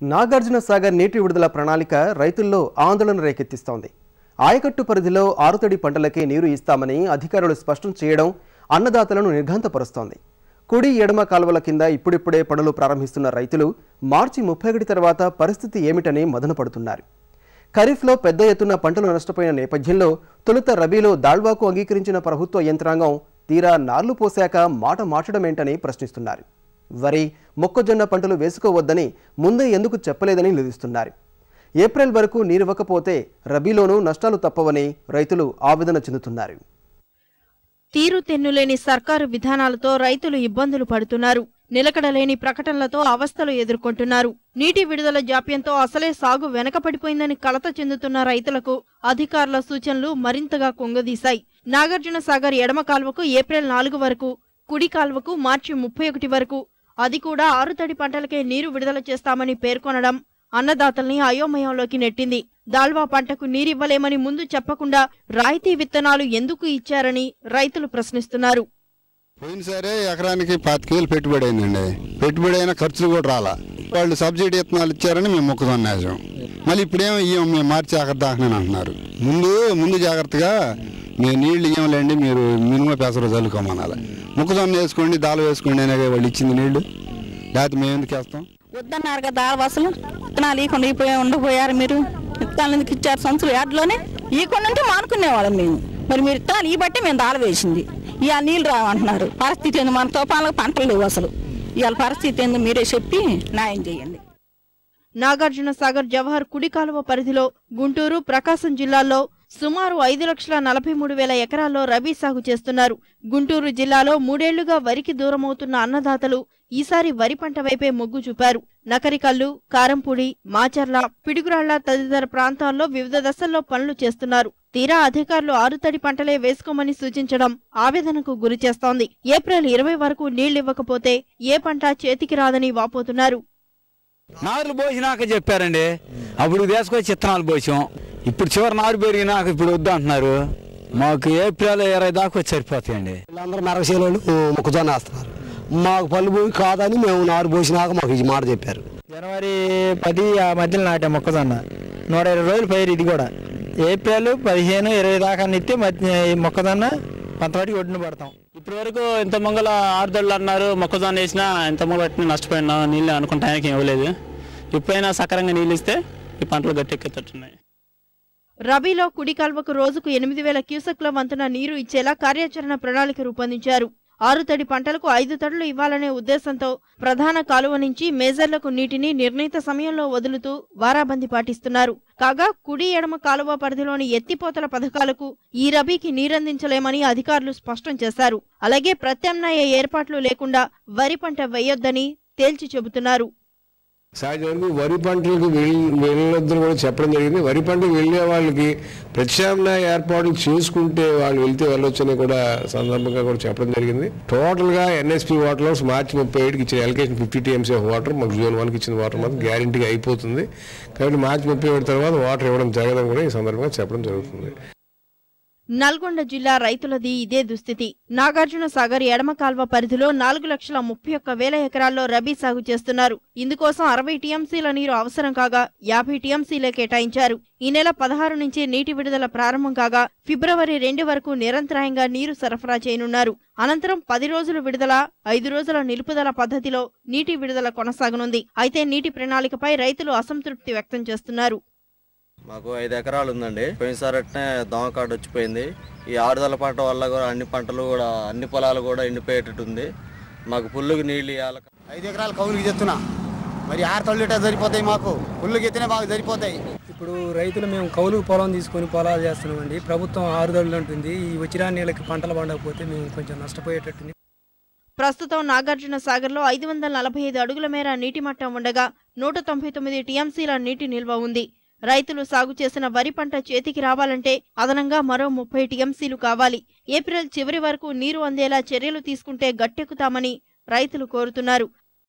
నాగార్జున సాగర్ నీటి విడుదల ప్రణాళిక రైతుల్లో ఆందోళన రేకెత్తిస్తోంది ఆయకట్టు పరిధిలో ఆరుతడి పంటలకే నీరు ఇస్తామని అధికారులు స్పష్టం చేయడం అన్నదాతలను నిర్ఘాంతపరుస్తోంది కుడి ఎడమ కాలువల కింద ఇప్పుడిప్పుడే పనులు ప్రారంభిస్తున్న రైతులు మార్చి ముప్పై ఒకటి తర్వాత పరిస్థితి ఏమిటని మదన పడుతున్నారు ఖరీఫ్లో పెద్ద ఎత్తున పంటలు నష్టపోయిన నేపథ్యంలో తొలుత రబీలో దాళ్వాకు అంగీకరించిన ప్రభుత్వ యంత్రాంగం తీరా నార్లు పోశాక మాట మార్చడమేంటని ప్రశ్నిస్తున్నారు వరి మొక్కజొన్న పంటలు వేసుకోవద్దని ముందే ఎందుకు చెప్పలేదని నిలుస్తున్నారు ఏప్రిల్ వరకు నీరివ్వకపోతే రబీలోనూ నష్టాలు తప్పవని రైతులు ఆవేదన చెందుతున్నారు తీరు తెన్నులేని సర్కారు విధానాలతో రైతులు ఇబ్బందులు పడుతున్నారు నిలకడలేని ప్రకటనలతో అవస్థలు ఎదుర్కొంటున్నారు నీటి విడుదల జాప్యంతో అసలే సాగు వెనకపడిపోయిందని కలత చెందుతున్న రైతులకు అధికారుల సూచనలు మరింతగా కుంగదీశాయి నాగార్జున సాగర్ ఎడమ కాల్వకు ఏప్రిల్ నాలుగు వరకు కుడి కాల్వకు మార్చి ముప్పై ఒకటి వరకు అది కూడా ఆరుతడి పంటలకే నీరు విడుదల చేస్తామని పేర్కొనడం అన్నదాతల్ని అయోమయంలోకి నెట్టింది దాల్వా పంటకు నీరివ్వలేమని ముందు చెప్పకుండా రాయితీ విత్తనాలు ఎందుకు ఇచ్చారని రైతులు ప్రశ్నిస్తున్నారు పోయినసారే ఎకరానికి పాతిక వేలు పెట్టుబడి అయిందండి పెట్టుబడి అయినా ఖర్చులు కూడా రాలా వాళ్ళు సబ్సిడీ విత్తనాలు ఇచ్చారని మేము మొక్కజొన్న వేసాం మళ్ళీ ఇప్పుడేమో ఇయ్యం మేము మార్చి ఆఖరి దాకానే అంటున్నారు ముందు ముందు జాగ్రత్తగా మేము నీళ్లు ఇయ్యంలేండి మీరు మినిమం పెసరు చల్లుకోమనాలి మొక్కజొన్న వేసుకోండి దాలు వేసుకోండి అనే వాళ్ళు ఇచ్చింది నీళ్లు లేకపోతే మేము ఎందుకు వేస్తాం వద్దన్నారు కదా అసలు విత్తనాలు ఇవ్వకుండా ఇప్పుడే ఉండిపోయారు మీరు విత్తనాలు ఎందుకు ఇచ్చారు సంచులు యాడ్లోనే ఇవ్వకుండా ఉంటే మానుకునేవాళ్ళం మేము మరి మీరు విత్తనాలు ఈ బట్టి మేము దాల వేసింది ఇవాళ నీళ్ళు రావంటున్నారు పరిస్థితి ఏంది మన తోపాలకు పంటలు లేవు అసలు ఇవాళ పరిస్థితి ఏందో మీరే చెప్పి న్యాయం చేయండి నాగార్జున సాగర్ జవహర్ కుడి కాలువ పరిధిలో గుంటూరు ప్రకాశం జిల్లాల్లో సుమారు ఐదు లక్షల నలభై మూడు వేల ఎకరాల్లో రబీ సాగు చేస్తున్నారు గుంటూరు జిల్లాలో మూడేళ్లుగా వరికి దూరమవుతున్న అన్నదాతలు ఈసారి వరి పంట వైపే మొగ్గు చూపారు నకరికల్లు కారంపూడి మాచర్ల పిడుగురాళ్ల తదితర ప్రాంతాల్లో వివిధ దశల్లో పనులు చేస్తున్నారు తీరా అధికారులు ఆరుతడి పంటలే వేసుకోమని సూచించడం ఆవేదనకు గురిచేస్తోంది ఏప్రిల్ ఇరవై వరకు నీళ్లివ్వకపోతే ఏ పంట చేతికి రాదని వాపోతున్నారు నారులు పోసినాక చెప్పారండి అప్పుడు వేసుకొచ్చి విత్తనాలు పోసాం ఇప్పుడు చివరి నారు పెరిగినాక ఇప్పుడు వద్దు అంటున్నారు మాకు ఏప్రిల్ ఇరవై దాకా వచ్చి సరిపోతాయండి వీళ్ళందరూ మెరగశీలలో మొక్కజొన్న వేస్తున్నారు మాకు పళ్ళు పోయి కాదని మేము నారు పోసినాక మాకు ఈ మాట చెప్పారు జనవరి పది ఆ మధ్యలో నాటే మొక్కజొన్న నూట ఇరవై రోజులు పైరు ఇది కూడా ఏప్రిల్ పదిహేను ఇరవై దాకా నిత్తే మధ్య ఈ మొక్కజొన్న కొంతవాటికి ఒడ్డున పడతాం ఇప్పటి వరకు ఇంత మంగళ ఆరుదళ్ళు అన్నారు మొక్కజొన్న వేసినా ఇంత మంగళ పట్టిన నష్టపోయినా నీళ్ళు అనుకుంటే ఆయనకి ఇవ్వలేదు ఇప్పుడైనా సక్రంగా నీళ్ళు ఇస్తే ఈ పంటలు గట్టెక్కేటట్టున్నాయి రబీలో కుడి కాల్వకు రోజుకు ఎనిమిది వేల క్యూసెక్ల వంతున నీరు ఇచ్చేలా కార్యాచరణ ప్రణాళిక రూపొందించారు ఆరు తడి పంటలకు ఐదు తడులు ఇవ్వాలనే ఉద్దేశంతో ప్రధాన కాలువ నుంచి మేజర్లకు నీటిని నిర్ణీత సమయంలో వదులుతూ వారాబందీ పాటిస్తున్నారు కాగా కుడి ఎడమ కాలువ పరిధిలోని ఎత్తిపోతల పథకాలకు ఈ రబీకి నీరందించలేమని అధికారులు స్పష్టం చేశారు అలాగే ప్రత్యామ్నాయ ఏర్పాట్లు లేకుండా వరి పంట వేయొద్దని తేల్చి చెబుతున్నారు సహజంగా వరి పంటలకు వెళ్ళ వెళ్ళొద్దని కూడా చెప్పడం జరిగింది వరి పంటకు వెళ్ళే వాళ్ళకి ప్రత్యామ్నాయ ఏర్పాట్లు చేసుకుంటే వాళ్ళు వెళ్తే వెళ్ళొచ్చని కూడా సందర్భంగా కూడా చెప్పడం జరిగింది టోటల్ గా ఎన్ఎస్పీ వాటర్ మార్చి ముప్పై ఏడుకి ఇచ్చిన allocation fifty TMC of water మాకు జూన్ వన్కి ఇచ్చిన వాటర్ మాత్రం గ్యారంటీగా అయిపోతుంది కాబట్టి మార్చి ముప్పై ఏడు తర్వాత వాటర్ ఇవ్వడం జరగదని కూడా ఈ సందర్భంగా చెప్పడం జరుగుతుంది నల్గొండ జిల్లా రైతులది ఇదే దుస్థితి నాగార్జున సాగర్ ఎడమ కాల్వ పరిధిలో నాలుగు లక్షల ముప్పై ఒక్క వేల ఎకరాల్లో రబీ సాగు చేస్తున్నారు ఇందుకోసం అరవై టీఎంసీల నీరు అవసరం కాగా యాభై టీఎంసీలే కేటాయించారు ఈ నెల పదహారు నుంచి నీటి విడుదల ప్రారంభం కాగా ఫిబ్రవరి రెండు వరకు నిరంతరాయంగా నీరు సరఫరా చేయనున్నారు అనంతరం పది రోజులు విడుదల ఐదు రోజుల నిలుపుదల పద్ధతిలో నీటి విడుదల కొనసాగనుంది అయితే నీటి ప్రణాళికపై రైతులు అసంతృప్తి వ్యక్తం చేస్తున్నారు మాకు ఐదు ఎకరాలు ఉందండి పోయినసారి అట్నే దోమ కార్డు వచ్చిపోయింది ఈ ఆరుదల పంట వల్ల కూడా అన్ని పంటలు కూడా అన్ని పొలాలు కూడా ఎండిపోయేటట్టు ఉంది మాకు పుల్లుకు నీళ్ళు ఇవ్వాలి ఐదు ఎకరాలు కౌలుకి తెస్తున్నా మరి ఆరు తొలిట సరిపోతాయి మాకు పుల్లుకి ఎత్తినే మాకు సరిపోతాయి ఇప్పుడు రైతులు మేము కౌలుకు పొలం తీసుకొని పొలాలు చేస్తున్నామండి ప్రభుత్వం ఆరుదడులు అంటుంది ఈ వచ్చిరా నీళ్ళకి పంటలు పండకపోతే మేము కొంచెం నష్టపోయేటట్టుంది ప్రస్తుతం నాగార్జున సాగర్లో ఐదు వందల నలభై ఐదు అడుగుల మేర నీటి మట్టం ఉండగా నూట తొంభై తొమ్మిది టీఎంసీల నీటి నిల్వ ఉంది రైతులు సాగు చేసిన వరి పంట చేతికి రావాలంటే అదనంగా మరో ముప్పై టీఎంసీలు కావాలి ఏప్రిల్ చివరి వరకు నీరు అందేలా చర్యలు తీసుకుంటే గట్టెక్కుతామని రైతులు కోరుతున్నారు